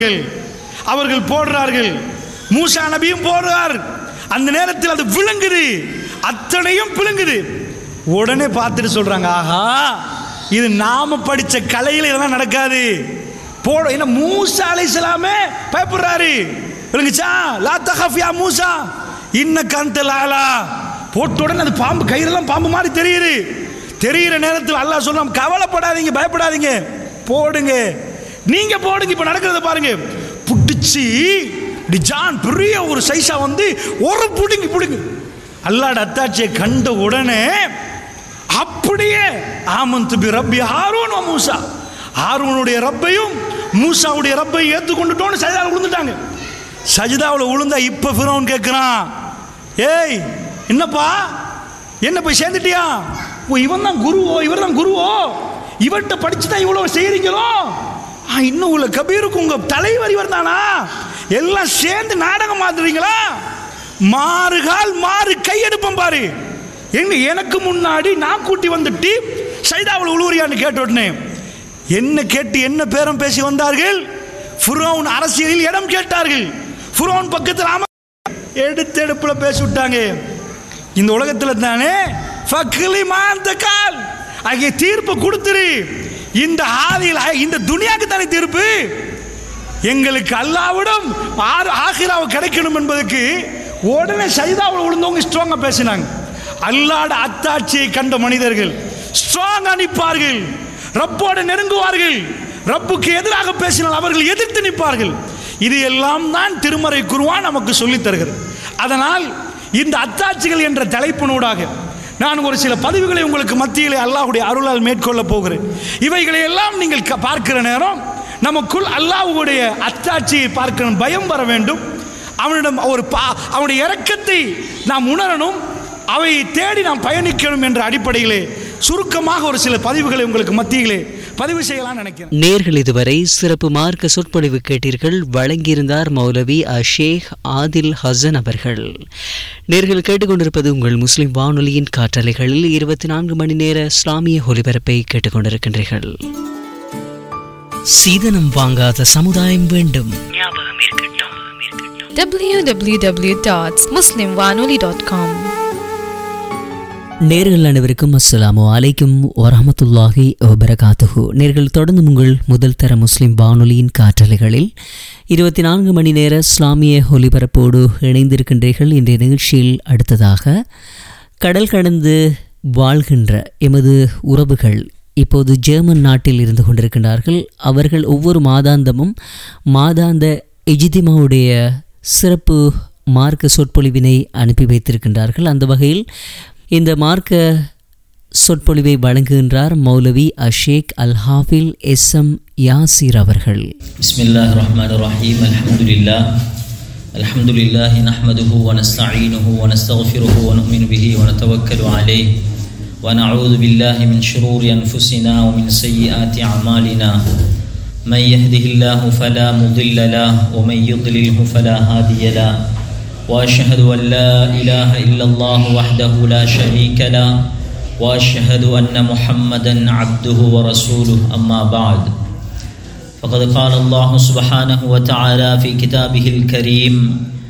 அவர்கள் போடுறார்கள் மூசா நபியும் போடுறார் அந்த நேரத்தில் அது விழுங்குது அத்தனையும் விழுங்குது உடனே பார்த்துட்டு சொல்றாங்க ஆஹா இது நாம படிச்ச கலையில் இதெல்லாம் நடக்காது போட என்ன மூசா அலைஹிஸ்ஸலாமே பயப்படுறாரு விளங்குச்சா லா தஹஃப் யா மூசா இன்ன கந்த லாலா போட்ட உடனே அது பாம்பு கயிறெல்லாம் பாம்பு மாதிரி தெரியுது தெரியிற நேரத்தில் அல்லாஹ் சொல்றான் கவலைப்படாதீங்க பயப்படாதீங்க போடுங்க நீங்க போடுங்க இப்ப நடக்கிறத பாருங்க புடிச்சு டிஜான் பெரிய ஒரு சைஸா வந்து ஒரு புடுங்கி புடுங்க அல்லாட அத்தாட்சியை கண்ட உடனே அப்படியே ஆமந்து பி ரப்பி ஹாரூன் வ மூசா ஹாரூனுடைய ரப்பையும் மூசாவுடைய ரப்பையும் ஏற்றுக்கொண்டுட்டோன்னு சஜிதாவில் விழுந்துட்டாங்க சஜிதாவில் விழுந்தா இப்போ ஃபிரோன் கேட்குறான் ஏய் என்னப்பா என்ன போய் சேர்ந்துட்டியா ஓ இவன் தான் குருவோ இவர் தான் குருவோ இவர்கிட்ட படிச்சு தான் இவ்வளோ செய்கிறீங்களோ ஆ இன்னும் உள்ள கபீருக்கு உங்க தலைவர் இவர் தானா எல்லாம் சேர்ந்து நாடகம் மாத்துறீங்களா மாறுகால் மாறு கையெடுப்போம் பாரு எங்க எனக்கு முன்னாடி நான் கூட்டி வந்துட்டு சைதாவில் உழுவுறியான்னு கேட்ட உடனே என்ன கேட்டு என்ன பேரம் பேசி வந்தார்கள் ஃபுரோன் அரசியலில் இடம் கேட்டார்கள் ஃபுரோன் பக்கத்தில் அம எடுத்தெடுப்புல பேசி விட்டாங்க இந்த உலகத்தில் தானே ஃபக்லி மாந்த கால் ஆகிய தீர்ப்பு கொடுத்துரு இந்த ஆதியில் இந்த துனியாக்கு தானே தீர்ப்பு எங்களுக்கு அல்லாவிடம் ஆறு ஆகிராவை கிடைக்கணும் என்பதற்கு உடனே சைதாவில் விழுந்தவங்க ஸ்ட்ராங்கா பேசினாங்க அல்லாட அத்தாட்சியை கண்ட மனிதர்கள் ஸ்ட்ராங்கா நிற்பார்கள் ரப்போடு நெருங்குவார்கள் ரப்புக்கு எதிராக பேசினால் அவர்கள் எதிர்த்து நிற்பார்கள் இது எல்லாம் தான் திருமறை குருவான் நமக்கு சொல்லித் தருகிறது அதனால் இந்த அத்தாட்சிகள் என்ற தலைப்பினூடாக நான் ஒரு சில பதிவுகளை உங்களுக்கு மத்தியிலே அல்லாஹ்வுடைய அருளால் மேற்கொள்ள போகிறேன் இவைகளை எல்லாம் நீங்கள் க- பார்க்கிற நேரம் நமக்குள் அல்லாஹ்வுடைய அத்தாட்சியை பார்க்கணும் பயம் வர வேண்டும் அவனிடம் ஒரு பா அவனுடைய இரக்கத்தை நாம் உணரணும் அவை தேடி நாம் பயணிக்கணும் என்ற அடிப்படையிலே சுருக்கமாக ஒரு சில பதிவுகளை உங்களுக்கு மத்தியிலே பதிவு செய்யலாம் நினைக்கிறேன் நேர்கள் இதுவரை சிறப்பு மார்க்க சொற்பொழிவு கேட்டீர்கள் வழங்கியிருந்தார் மௌலவி அஷேக் ஆதில் ஹசன் அவர்கள் நேர்கள் கேட்டுக்கொண்டிருப்பது உங்கள் முஸ்லிம் வானொலியின் காற்றலைகளில் இருபத்தி நான்கு மணி நேர இஸ்லாமிய ஒலிபரப்பை கேட்டுக்கொண்டிருக்கின்றீர்கள் சீதனம் வாங்காத சமுதாயம் வேண்டும் www.muslimwanoli.com நேர்கள் அனைவருக்கும் அஸ்ஸலாமு அலைக்கும் வரஹமத்துல்லாஹி வபரகாத்துஹு நேர்கள் தொடர்ந்து உங்கள் முதல் தர முஸ்லிம் வானொலியின் காற்றலைகளில் இருபத்தி நான்கு மணி நேர இஸ்லாமிய ஒலிபரப்போடு இணைந்திருக்கின்றீர்கள் இன்றைய நிகழ்ச்சியில் அடுத்ததாக கடல் கடந்து வாழ்கின்ற எமது உறவுகள் இப்போது ஜெர்மன் நாட்டில் இருந்து கொண்டிருக்கின்றார்கள் அவர்கள் ஒவ்வொரு மாதாந்தமும் மாதாந்த எஜிதிமாவுடைய சிறப்பு மார்க்க சொற்பொழிவினை அனுப்பி வைத்திருக்கின்றார்கள் அந்த வகையில் இந்த மார்க்க சொற்பொழிவை வழங்குகின்றார் மௌலவி அஷேக் அல் ஹாஃபில் எஸ் எம் யாசிர் அவர்கள் بسم الله الرحمن الرحيم الحمد لله الحمد لله نحمده ونستعينه ونستغفره ونؤمن به ونتوكل عليه ونعوذ بالله من شرور أنفسنا ومن سيئات أعمالنا من يهده الله فلا مضل له ومن يضلله فلا هادي له وأشهد أن لا إله إلا الله وحده لا شريك له وأشهد أن محمدا عبده ورسوله أما بعد فقد قال الله سبحانه وتعالى في كتابه الكريم